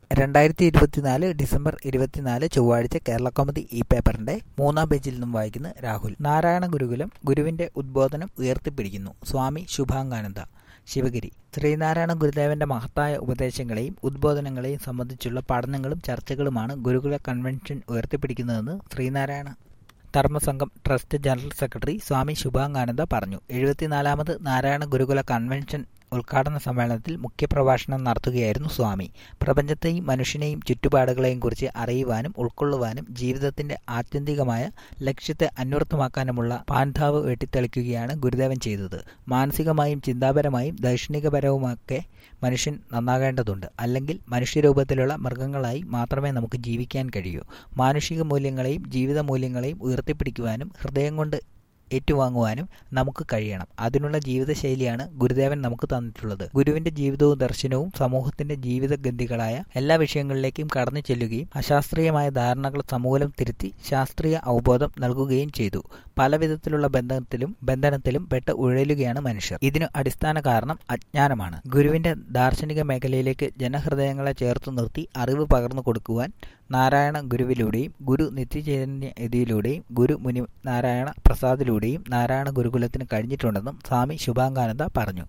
രണ്ടായിരത്തി ഇരുപത്തിനാല് ഡിസംബർ ഇരുപത്തിനാല് ചൊവ്വാഴ്ച കേരള കൗമുദി ഈ പേപ്പറിന്റെ മൂന്നാം പേജിൽ നിന്നും വായിക്കുന്ന രാഹുൽ നാരായണ ഗുരുകുലം ഗുരുവിന്റെ ഉദ്ബോധനം ഉയർത്തിപ്പിടിക്കുന്നു സ്വാമി ശുഭാംഗാനന്ദ ശിവഗിരി ശ്രീനാരായണ ഗുരുദേവന്റെ മഹത്തായ ഉപദേശങ്ങളെയും ഉദ്ബോധനങ്ങളെയും സംബന്ധിച്ചുള്ള പഠനങ്ങളും ചർച്ചകളുമാണ് ഗുരുകുല കൺവെൻഷൻ ഉയർത്തിപ്പിടിക്കുന്നതെന്ന് Sreenarayana Dharmasangham trust general secretary Swami Shubhangananda പറഞ്ഞു എഴുപത്തിനാലാമത് നാരായണ ഗുരുകുല കൺവെൻഷൻ ഉദ്ഘാടന സമ്മേളനത്തിൽ മുഖ്യപ്രഭാഷണം നടത്തുകയായിരുന്നു സ്വാമി പ്രപഞ്ചത്തെയും മനുഷ്യനെയും ചുറ്റുപാടുകളെയും കുറിച്ച് അറിയുവാനും ഉൾക്കൊള്ളുവാനും ജീവിതത്തിന്റെ ആത്യന്തികമായ ലക്ഷ്യത്തെ അന്വർത്ഥമാക്കാനുമുള്ള പാൻധാവ് വെട്ടിത്തെളിക്കുകയാണ് ഗുരുദേവൻ ചെയ്തത് മാനസികമായും ചിന്താപരമായും ദൈക്ഷണികപരവുമൊക്കെ മനുഷ്യൻ നന്നാകേണ്ടതുണ്ട് അല്ലെങ്കിൽ മനുഷ്യരൂപത്തിലുള്ള മൃഗങ്ങളായി മാത്രമേ നമുക്ക് ജീവിക്കാൻ കഴിയൂ മാനുഷിക മൂല്യങ്ങളെയും ജീവിത മൂല്യങ്ങളെയും ഉയർത്തിപ്പിടിക്കുവാനും ഹൃദയം കൊണ്ട് ഏറ്റുവാങ്ങുവാനും നമുക്ക് കഴിയണം അതിനുള്ള ജീവിതശൈലിയാണ് ഗുരുദേവൻ നമുക്ക് തന്നിട്ടുള്ളത് ഗുരുവിന്റെ ജീവിതവും ദർശനവും സമൂഹത്തിന്റെ ജീവിതഗന്ധികളായ എല്ലാ വിഷയങ്ങളിലേക്കും കടന്നു ചെല്ലുകയും അശാസ്ത്രീയമായ ധാരണകൾ സമൂലം തിരുത്തി ശാസ്ത്രീയ അവബോധം നൽകുകയും ചെയ്തു പല വിധത്തിലുള്ള ബന്ധത്തിലും ബന്ധനത്തിലും പെട്ട് ഉഴലുകയാണ് മനുഷ്യർ ഇതിന് അടിസ്ഥാന കാരണം അജ്ഞാനമാണ് ഗുരുവിന്റെ ദാർശനിക മേഖലയിലേക്ക് ജനഹൃദയങ്ങളെ ചേർത്തു നിർത്തി അറിവ് പകർന്നു കൊടുക്കുവാൻ നാരായണ ഗുരുവിലൂടെയും ഗുരു നിത്യചൈതന്യ യതിയിലൂടെയും ഗുരു മുനി നാരായണ പ്രസാദിലൂടെയും നാരായണ ഗുരുകുലത്തിന് കഴിഞ്ഞിട്ടുണ്ടെന്നും സ്വാമി ശുഭാംഗാനന്ദ പറഞ്ഞു